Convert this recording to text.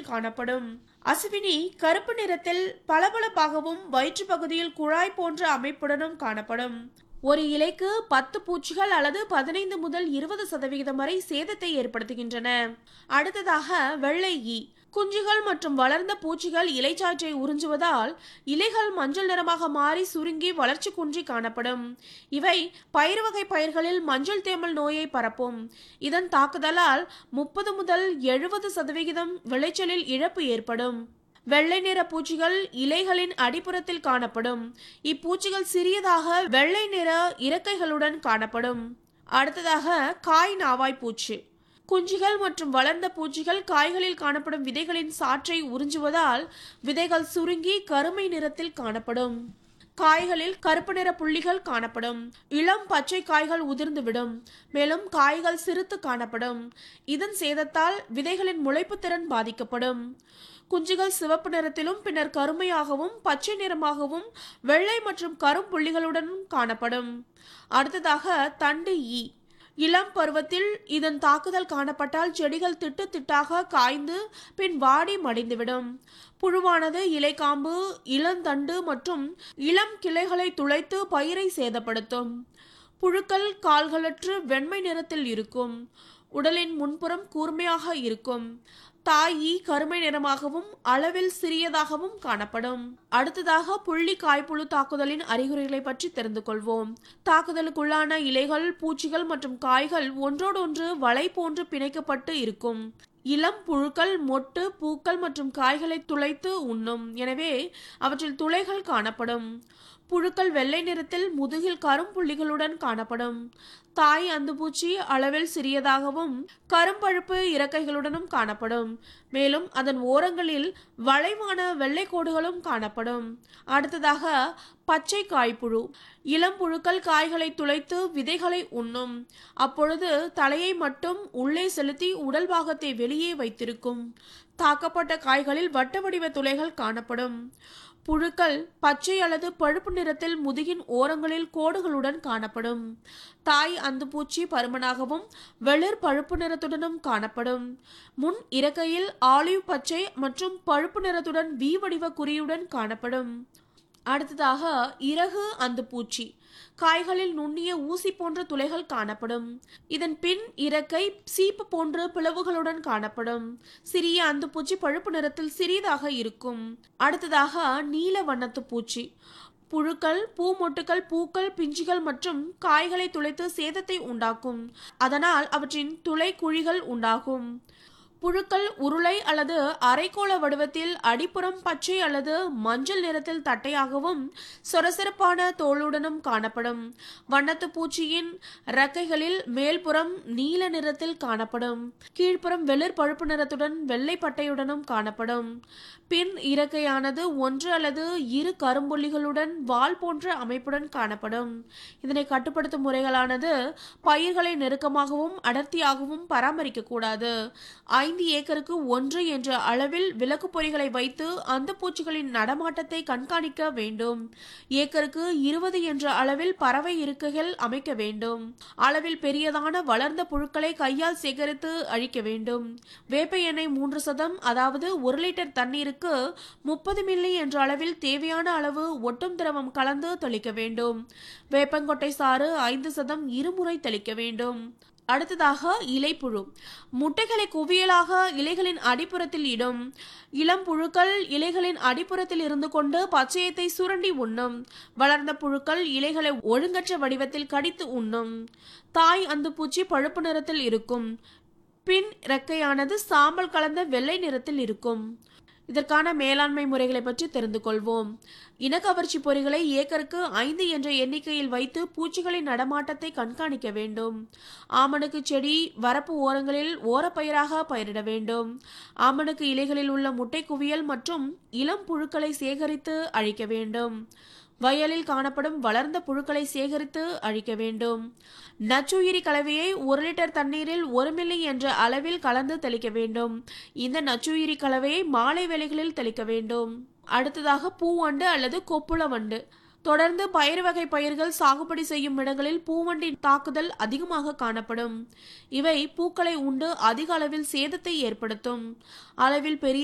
நிறத்தில் காணப்படும் அசுவினி கருப்பு நிறத்தில் பளபளப்பாகவும் வயிற்று பகுதியில் குழாய் போன்ற அமைப்புடனும் காணப்படும் ஒரு இலைக்கு பத்து பூச்சிகள் அல்லது பதினைந்து முதல் இருபது சதவிகிதம் வரை சேதத்தை ஏற்படுத்துகின்றன அடுத்ததாக வெள்ளை ஈ குஞ்சுகள் மற்றும் வளர்ந்த பூச்சிகள் இலைச்சாற்றை உறிஞ்சுவதால் இலைகள் மஞ்சள் நிறமாக மாறி சுருங்கி வளர்ச்சி குன்றி காணப்படும் இவை பயிர் வகை பயிர்களில் மஞ்சள் தேமல் நோயை பரப்பும் இதன் தாக்குதலால் முப்பது முதல் எழுபது சதவிகிதம் விளைச்சலில் இழப்பு ஏற்படும் வெள்ளை நிற பூச்சிகள் இலைகளின் அடிப்புறத்தில் காணப்படும் இப்பூச்சிகள் சிறியதாக வெள்ளை நிற இறக்கைகளுடன் காணப்படும் அடுத்ததாக காய் நாவாய் பூச்சி குஞ்சுகள் மற்றும் வளர்ந்த பூச்சிகள் காய்களில் காணப்படும் விதைகளின் சாற்றை உறிஞ்சுவதால் விதைகள் சுருங்கி கருமை நிறத்தில் காணப்படும் காய்களில் கருப்பு நிற புள்ளிகள் காணப்படும் இளம் பச்சை காய்கள் உதிர்ந்துவிடும் மேலும் காய்கள் சிறுத்து காணப்படும் இதன் சேதத்தால் விதைகளின் முளைப்பு திறன் பாதிக்கப்படும் குஞ்சுகள் சிவப்பு நிறத்திலும் பின்னர் கருமையாகவும் பச்சை நிறமாகவும் வெள்ளை மற்றும் கரும் புள்ளிகளுடனும் காணப்படும் அடுத்ததாக தண்டு ஈ இளம் பருவத்தில் இதன் தாக்குதல் காணப்பட்டால் செடிகள் திட்டு திட்டாக காய்ந்து பின் வாடி மடிந்துவிடும் புழுவானது இலைக்காம்பு இளந்தண்டு மற்றும் இளம் கிளைகளை துளைத்து பயிரை சேதப்படுத்தும் புழுக்கள் கால்களற்று வெண்மை நிறத்தில் இருக்கும் உடலின் முன்புறம் கூர்மையாக இருக்கும் தாயி கருமை நிறமாகவும் அளவில் சிறியதாகவும் காணப்படும் அடுத்ததாக புள்ளி காய்ப்புழு தாக்குதலின் அறிகுறிகளை பற்றி தெரிந்து கொள்வோம் தாக்குதலுக்குள்ளான இலைகள் பூச்சிகள் மற்றும் காய்கள் ஒன்றோடொன்று வலை போன்று பிணைக்கப்பட்டு இருக்கும் இளம் புழுக்கள் மொட்டு பூக்கள் மற்றும் காய்களை துளைத்து உண்ணும் எனவே அவற்றில் துளைகள் காணப்படும் புழுக்கள் வெள்ளை நிறத்தில் முதுகில் கரும்புள்ளிகளுடன் காணப்படும் தாய் அந்துப்பூச்சி அளவில் சிறியதாகவும் கரும்பழுப்பு இறக்கைகளுடனும் காணப்படும் மேலும் அதன் ஓரங்களில் வளைவான வெள்ளை கோடுகளும் காணப்படும் அடுத்ததாக பச்சை காய்ப்புழு இளம் புழுக்கள் காய்களை துளைத்து விதைகளை உண்ணும் அப்பொழுது தலையை மட்டும் உள்ளே செலுத்தி உடல் பாகத்தை வெளியே வைத்திருக்கும் தாக்கப்பட்ட காய்களில் வட்ட வடிவ துளைகள் காணப்படும் புழுக்கள் பச்சை அல்லது பழுப்பு நிறத்தில் முதுகின் ஓரங்களில் கோடுகளுடன் காணப்படும் தாய் அந்துப்பூச்சி பருமனாகவும் வெளிர் பழுப்பு நிறத்துடனும் காணப்படும் முன் இறக்கையில் ஆலிவ் பச்சை மற்றும் பழுப்பு நிறத்துடன் வி வடிவ குறியுடன் காணப்படும் அடுத்ததாக இறகு அந்துப்பூச்சி காய்களில் நுண்ணிய ஊசி போன்ற துளைகள் காணப்படும் இதன் பின் இறக்கை சீப்பு போன்ற பிளவுகளுடன் காணப்படும் சிறிய அந்துப்பூச்சி பழுப்பு நிறத்தில் சிறியதாக இருக்கும் அடுத்ததாக நீல வண்ணத்து பூச்சி புழுக்கள் பூமொட்டுகள் பூக்கள் பிஞ்சுகள் மற்றும் காய்களை துளைத்து சேதத்தை உண்டாக்கும் அதனால் அவற்றின் துளை குழிகள் உண்டாகும் புழுக்கள் உருளை அல்லது அரைக்கோள வடிவத்தில் அடிப்புறம் பச்சை அல்லது மஞ்சள் நிறத்தில் தட்டையாகவும் சொரசொரப்பான தோலுடனும் காணப்படும் வண்ணத்து பூச்சியின் ரெக்கைகளில் மேல்புறம் நீல நிறத்தில் காணப்படும் கீழ்ப்புறம் வெளிர் பழுப்பு நிறத்துடன் வெள்ளை பட்டையுடனும் காணப்படும் பின் இறக்கையானது ஒன்று அல்லது இரு கரும்புள்ளிகளுடன் வால் போன்ற அமைப்புடன் காணப்படும் இதனை கட்டுப்படுத்தும் முறைகளானது பயிர்களை நெருக்கமாகவும் அடர்த்தியாகவும் பராமரிக்க கூடாது ஐந்து ஏக்கருக்கு ஒன்று என்ற அளவில் விளக்கு பொறிகளை வைத்து அந்த பூச்சிகளின் நடமாட்டத்தை கண்காணிக்க வேண்டும் ஏக்கருக்கு இருபது என்ற அளவில் பறவை இருக்கைகள் அமைக்க வேண்டும் அளவில் பெரியதான வளர்ந்த புழுக்களை கையால் சேகரித்து அழிக்க வேண்டும் வேப்ப எண்ணெய் மூன்று சதம் அதாவது ஒரு லிட்டர் தண்ணீருக்கு முப்பது மில்லி என்ற அளவில் தேவையான அளவு ஒட்டும் திரவம் கலந்து தெளிக்க வேண்டும் வேப்பங்கொட்டை சாறு ஐந்து சதம் இருமுறை தெளிக்க வேண்டும் அடுத்ததாக இலைப்புழு முட்டைகளை குவியலாக இலைகளின் அடிப்புறத்தில் இடும் இளம் புழுக்கள் இலைகளின் அடிப்புறத்தில் இருந்து கொண்டு பச்சையத்தை சுரண்டி உண்ணும் வளர்ந்த புழுக்கள் இலைகளை ஒழுங்கற்ற வடிவத்தில் கடித்து உண்ணும் தாய் அந்த பூச்சி பழுப்பு நிறத்தில் இருக்கும் பின் ரெக்கையானது சாம்பல் கலந்த வெள்ளை நிறத்தில் இருக்கும் இதற்கான மேலாண்மை முறைகளை பற்றி தெரிந்து கொள்வோம் இனக்கவர்ச்சி பொறிகளை ஏக்கருக்கு ஐந்து என்ற எண்ணிக்கையில் வைத்து பூச்சிகளின் நடமாட்டத்தை கண்காணிக்க வேண்டும் ஆமணக்கு செடி வரப்பு ஓரங்களில் ஓரப்பயிராக பயிரிட வேண்டும் ஆமணக்கு இலைகளில் உள்ள முட்டை குவியல் மற்றும் இளம் புழுக்களை சேகரித்து அழிக்க வேண்டும் வயலில் காணப்படும் வளர்ந்த புழுக்களை சேகரித்து அழிக்க வேண்டும் நச்சுயிரி கலவையை ஒரு லிட்டர் தண்ணீரில் ஒரு மில்லி என்ற அளவில் கலந்து தெளிக்க வேண்டும் இந்த நச்சுயிரி கலவையை மாலை வேளைகளில் தெளிக்க வேண்டும் அடுத்ததாக பூவண்டு அல்லது கொப்புள வண்டு தொடர்ந்து பயிர் வகை பயிர்கள் சாகுபடி செய்யும் இடங்களில் பூவண்டின் தாக்குதல் அதிகமாக காணப்படும் இவை பூக்களை உண்டு அதிக அளவில் சேதத்தை ஏற்படுத்தும் அளவில் பெரிய